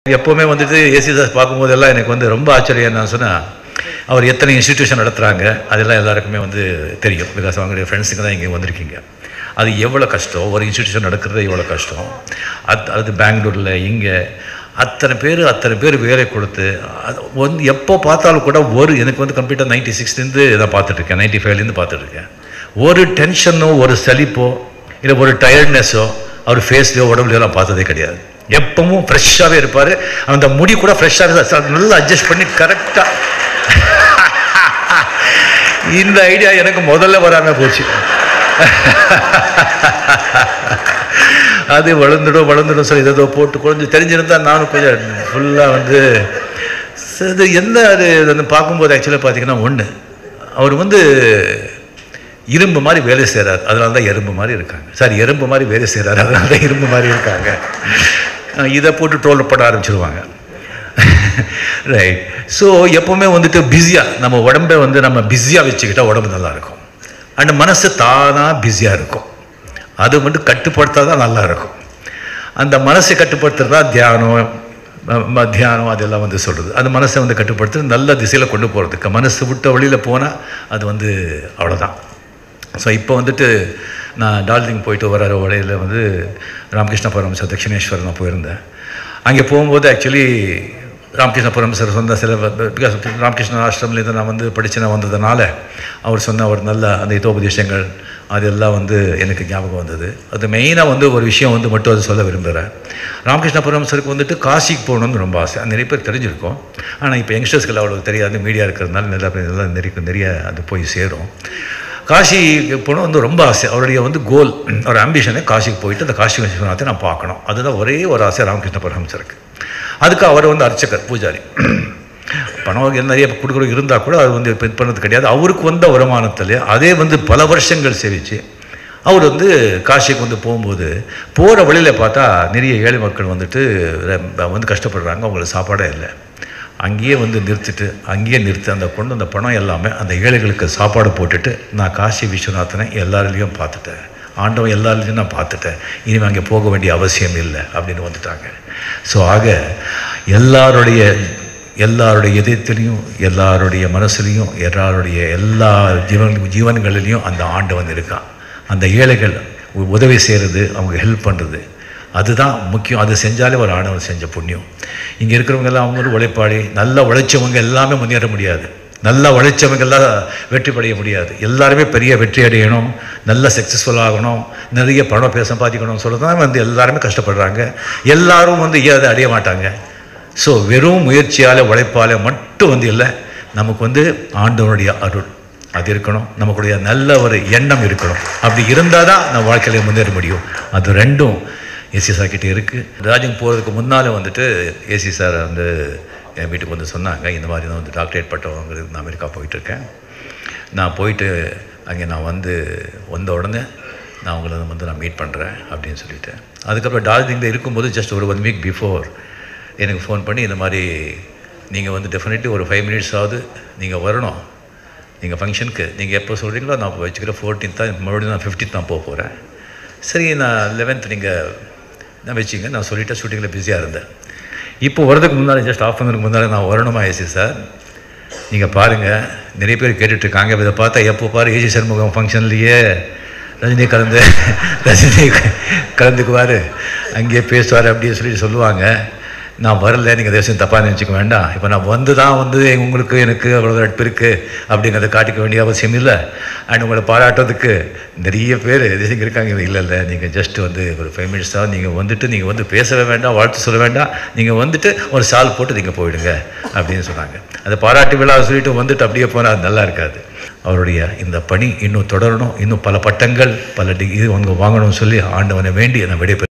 எப்போவுமே வந்துட்டு ஏசிதாஸ் பார்க்கும்போதெல்லாம் எனக்கு வந்து ரொம்ப ஆச்சரியம் என்ன சொன்னால் அவர் எத்தனை இன்ஸ்டிடியூஷன் நடத்துகிறாங்க அதெல்லாம் எல்லாருக்குமே வந்து தெரியும் பிகாஸ் அவங்களுடைய ஃப்ரெண்ட்ஸுங்க தான் இங்கே வந்திருக்கீங்க அது எவ்வளோ கஷ்டம் ஒரு இன்ஸ்டிடியூஷன் நடக்கிறது எவ்வளோ கஷ்டம் அது அது பெங்களூரில் இங்கே அத்தனை பேர் அத்தனை பேர் வேலை கொடுத்து அது வந்து எப்போ பார்த்தாலும் கூட ஒரு எனக்கு வந்து கம்ப்ளீட்டாக நைன்டி சிக்ஸ்லேருந்து நான் பார்த்துட்ருக்கேன் நைன்டி ஃபைவ்லேருந்து பார்த்துட்ருக்கேன் ஒரு டென்ஷனோ ஒரு சலிப்போ இல்லை ஒரு டயர்ட்னஸோ அவர் ஃபேஸ்லையோ உடம்புலையோ நான் பார்த்ததே கிடையாது எப்பவும் ஃப்ரெஷ்ஷாகவே இருப்பார் அந்த முடி கூட ஃப்ரெஷ்ஷாக நல்லா அட்ஜஸ்ட் பண்ணி கரெக்டாக இந்த ஐடியா எனக்கு முதல்ல வராமல் போச்சு அது வளர்ந்துடும் வளர்ந்துடும் சார் ஏதோ போட்டு கொஞ்சம் தெரிஞ்சிருந்தா நானும் கொஞ்சம் ஃபுல்லாக வந்து சரி, இது என்ன அது வந்து பார்க்கும்போது ஆக்சுவலாக பார்த்தீங்கன்னா ஒன்று அவர் வந்து இரும்பு மாதிரி வேலை செய்கிறார் அதனால தான் எறும்பு மாதிரி இருக்காங்க சார் எறும்பு மாதிரி வேலை செய்கிறார் அதனால தான் இரும்பு மாதிரி இருக்காங்க அஹ் இதை போட்டு ட்ரோல் பண்ண ஆரம்பிச்சிருவாங்க ரைட் ஸோ எப்போவுமே வந்துட்டு பிஸியாக நம்ம உடம்பை வந்து நம்ம பிஸியாக வச்சுக்கிட்டா உடம்பு நல்லா இருக்கும் அண்ட் மனசு தானாக பிஸியாக இருக்கும் அது மட்டும் கட்டுப்படுத்தா தான் நல்லா இருக்கும் அந்த மனசை கட்டுப்படுத்துறது தான் தியானம் ம- ம- தியானம் அதெல்லாம் வந்து சொல்கிறது அந்த மனசை வந்து கட்டுப்படுத்து நல்ல திசையில் கொண்டு போகிறதுக்கு மனசு விட்ட வழியில் போனால் அது வந்து அவ்வளோதான் ஸோ இப்போ வந்துட்டு நான் டார்ஜிலிங் போயிட்டு வர வழியில் வந்து ராமகிருஷ்ண பரமசர் தட்சிணேஸ்வரர் நான் போயிருந்தேன் அங்கே போகும்போது ஆக்சுவலி ராமகிருஷ்ண பரமசர் சொன்ன சில பிகாஸ் ராமகிருஷ்ண ஆசிரமிலேருந்து நான் வந்து படித்து நான் வந்ததுனால அவர் சொன்ன ஒரு நல்ல அந்த இதோபதேசங்கள் அதெல்லாம் வந்து எனக்கு ஞாபகம் வந்தது அது மெயினாக வந்து ஒரு விஷயம் வந்து மட்டும் அது சொல்ல விரும்புகிறேன் ராமகிருஷ்ண பரமசருக்கு வந்துட்டு காசிக்கு போகணும்னு ரொம்ப ஆசை அது நிறைய பேர் தெரிஞ்சிருக்கும் ஆனால் இப்போ யங்ஸ்டர்ஸ்க்கு அவ்வளோ தெரியாது மீடியா இருக்கிறதுனால நிறைய பேர் இதெல்லாம் நிறைய நிறைய அது போய் சேரும் காசிக்கு போகணும் வந்து ரொம்ப ஆசை அவருடைய வந்து கோல் ஒரு ஆம்பிஷனே காசிக்கு போயிட்டு அந்த காசி விஸ்வநாத்தை நான் பார்க்கணும் அதுதான் ஒரே ஒரு ஆசை ராமகிருஷ்ண பரமஹம்சருக்கு அதுக்கு அவர் வந்து அர்ச்சகர் பூஜாரி பணம் நிறைய கொடுக்குற இருந்தால் கூட அது வந்து இப்போ இது பண்ணது கிடையாது அவருக்கு வந்த வருமானத்தில் அதே வந்து பல வருஷங்கள் சேவிச்சு அவர் வந்து காசிக்கு வந்து போகும்போது போகிற வழியில் பார்த்தா நிறைய ஏழை மக்கள் வந்துட்டு ரொம்ப வந்து கஷ்டப்படுறாங்க அவங்களுக்கு சாப்பாடே இல்லை அங்கேயே வந்து நிறுத்திட்டு அங்கேயே நிறுத்தி அந்த கொண்டு அந்த பணம் எல்லாமே அந்த ஏழைகளுக்கு சாப்பாடு போட்டுட்டு நான் காசி விஸ்வநாதனை எல்லாரிலையும் பார்த்துட்டேன் ஆண்டவன் எல்லாரிலையும் நான் பார்த்துட்டேன் இனிமேல் அங்கே போக வேண்டிய அவசியம் இல்லை அப்படின்னு வந்துட்டாங்க ஸோ ஆக எல்லாருடைய எல்லாருடைய இதயத்திலையும் எல்லாருடைய மனசுலையும் எல்லாருடைய எல்லா ஜீவன் ஜீவன்களிலையும் அந்த ஆண்டவன் இருக்கான் அந்த ஏழைகள் உ- உதவி செய்கிறது அவங்க ஹெல்ப் பண்ணுறது அதுதான் முக்கியம் அது செஞ்சாலே ஒரு ஆண்டவன் செஞ்ச புண்ணியம் இங்கே இருக்கிறவங்க எல்லாம் அவங்களும் உழைப்பாளி நல்லா உழைச்சவங்க எல்லாமே முன்னேற முடியாது நல்லா உழைச்சவங்க எல்லாம் வெற்றி அடைய முடியாது எல்லாருமே பெரிய வெற்றி அடையணும் நல்ல சக்ஸஸ்ஃபுல் ஆகணும் நிறைய பணம் பேச சம்பாதிக்கணும்னு சொல்கிறது தான் வந்து எல்லாருமே கஷ்டப்படுறாங்க எல்லாரும் வந்து ஏன் அதை அடைய மாட்டாங்க ஸோ வெறும் முயற்சியால் உழைப்பால் மட்டும் வந்து இல்லை நமக்கு வந்து ஆண்டவனுடைய அருள் அது இருக்கணும் நமக்குடைய நல்ல ஒரு எண்ணம் இருக்கணும் அப்படி இருந்தால் தான் நம்ம வாழ்க்கையில் முன்னேற முடியும் அது ரெண்டும் ஏசி சார் கிட்டே இருக்குது ராஜிங் போகிறதுக்கு முன்னால் வந்துட்டு ஏசி சார் வந்து என் வீட்டுக்கு வந்து சொன்னாங்க இந்த மாதிரி நான் வந்து டாக்டரேட் பட்டம் வாங்குறதுக்கு நான் அமெரிக்கா போயிட்டுருக்கேன் நான் போயிட்டு அங்கே நான் வந்து வந்த உடனே நான் உங்களை வந்து நான் மீட் பண்ணுறேன் அப்படின்னு சொல்லிட்டு அதுக்கப்புறம் டார்ஜிலிங்கில் இருக்கும்போது ஜஸ்ட் ஒரு ஒன் வீக் பிஃபோர் எனக்கு ஃபோன் பண்ணி இந்த மாதிரி நீங்கள் வந்து டெஃபினெட்லி ஒரு ஃபைவ் மினிட்ஸ் ஆகுது நீங்கள் வரணும் நீங்கள் ஃபங்க்ஷனுக்கு நீங்கள் எப்போ சொல்கிறீங்களோ நான் இப்போ வச்சுக்கிறேன் ஃபோர்டீன்த் தான் மறுபடியும் நான் ஃபிஃப்டீன்த் தான் போக போகிறேன் சரி நான் லெவன்த் நீங்கள் நான் வச்சிங்க நான் சொல்லிட்டேன் ஷூட்டிங்கில் பிஸியாக இருந்தேன் இப்போ வரதுக்கு முன்னாடி ஜஸ்ட் ஆஃப் பண்ணுறதுக்கு முன்னாடி நான் வரணுமா ஏசி சார் நீங்கள் பாருங்கள் நிறைய பேர் கேட்டுட்ருக்காங்க இதை பார்த்தா எப்போ பாரு ஏசி சண்முகம் ஃபங்க்ஷன்லேயே ரஜினி கலந்து ரஜினி கலந்துக்குவார் அங்கேயே பேசுவார் அப்படின்னு சொல்லி சொல்லுவாங்க நான் வரல நீங்கள் தேசம் தப்பாக நினச்சிக்க வேண்டாம் இப்போ நான் வந்து தான் வந்து உங்களுக்கு எனக்கு அவ்வளோ நட்பு இருக்குது அப்படிங்கிறத காட்டிக்க வேண்டிய அவசியம் இல்லை அண்ட் உங்களை பாராட்டுறதுக்கு நிறைய பேர் தேசிங்க இருக்காங்க இல்லை இல்லை நீங்கள் ஜஸ்ட் வந்து ஒரு ஃபைவ் மினிட்ஸ் தான் நீங்கள் வந்துட்டு நீங்கள் வந்து பேசவே வேண்டாம் வாழ்த்து சொல்ல வேண்டாம் நீங்கள் வந்துட்டு ஒரு சால் போட்டு நீங்கள் போயிடுங்க அப்படின்னு சொன்னாங்க அந்த பாராட்டு விழா சொல்லிட்டு வந்துட்டு அப்படியே போனால் அது நல்லா இருக்காது அவருடைய இந்த பணி இன்னும் தொடரணும் இன்னும் பல பட்டங்கள் பல டிகிரி அவங்க வாங்கணும்னு சொல்லி ஆண்டவனை வேண்டி நான் விடைபெறுகிறேன்